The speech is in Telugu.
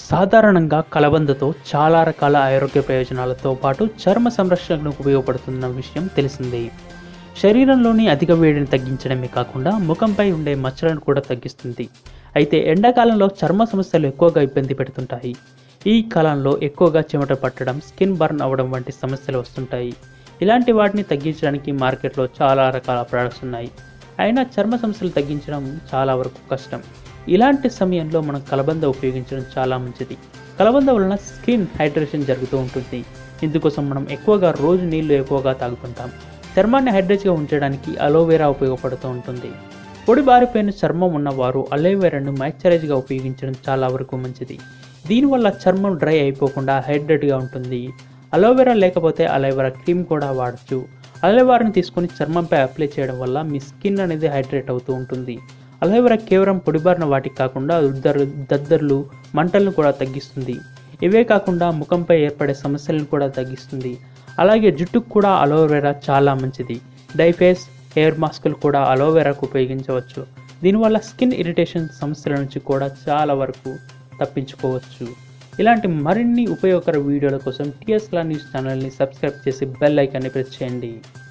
సాధారణంగా కలబందతో చాలా రకాల ఆరోగ్య ప్రయోజనాలతో పాటు చర్మ సంరక్షణకు ఉపయోగపడుతున్న విషయం తెలిసిందే శరీరంలోని అధిక వేడిని తగ్గించడమే కాకుండా ముఖంపై ఉండే మచ్చలను కూడా తగ్గిస్తుంది అయితే ఎండాకాలంలో చర్మ సమస్యలు ఎక్కువగా ఇబ్బంది పెడుతుంటాయి ఈ కాలంలో ఎక్కువగా చెమట పట్టడం స్కిన్ బర్న్ అవ్వడం వంటి సమస్యలు వస్తుంటాయి ఇలాంటి వాటిని తగ్గించడానికి మార్కెట్లో చాలా రకాల ప్రొడక్ట్స్ ఉన్నాయి అయినా చర్మ సమస్యలు తగ్గించడం చాలా వరకు కష్టం ఇలాంటి సమయంలో మనం కలబంద ఉపయోగించడం చాలా మంచిది కలబంద వలన స్కిన్ హైడ్రేషన్ జరుగుతూ ఉంటుంది ఇందుకోసం మనం ఎక్కువగా రోజు నీళ్లు ఎక్కువగా తాగుతుంటాం చర్మాన్ని హైడ్రేట్గా ఉంచడానికి అలోవెరా ఉపయోగపడుతూ ఉంటుంది పొడి బారిపోయిన చర్మం ఉన్నవారు అలోవెరాను మాయిశ్చరైజ్గా ఉపయోగించడం చాలా వరకు మంచిది దీనివల్ల చర్మం డ్రై అయిపోకుండా హైడ్రేట్గా ఉంటుంది అలోవెరా లేకపోతే అలోవెరా క్రీమ్ కూడా వాడచ్చు అలోవెరాని తీసుకొని చర్మంపై అప్లై చేయడం వల్ల మీ స్కిన్ అనేది హైడ్రేట్ అవుతూ ఉంటుంది అలోవెరా కేవలం పొడిబారిన వాటికి కాకుండా ఉద్దరు దద్దర్లు మంటలను కూడా తగ్గిస్తుంది ఇవే కాకుండా ముఖంపై ఏర్పడే సమస్యలను కూడా తగ్గిస్తుంది అలాగే జుట్టుకు కూడా అలోవెరా చాలా మంచిది డైఫేస్ హెయిర్ మాస్కులు కూడా అలోవెరాకు ఉపయోగించవచ్చు దీనివల్ల స్కిన్ ఇరిటేషన్ సమస్యల నుంచి కూడా చాలా వరకు తప్పించుకోవచ్చు ఇలాంటి మరిన్ని ఉపయోగకర వీడియోల కోసం టీఎస్లా న్యూస్ ఛానల్ని సబ్స్క్రైబ్ చేసి బెల్ ఐకాన్ని ప్రెస్ చేయండి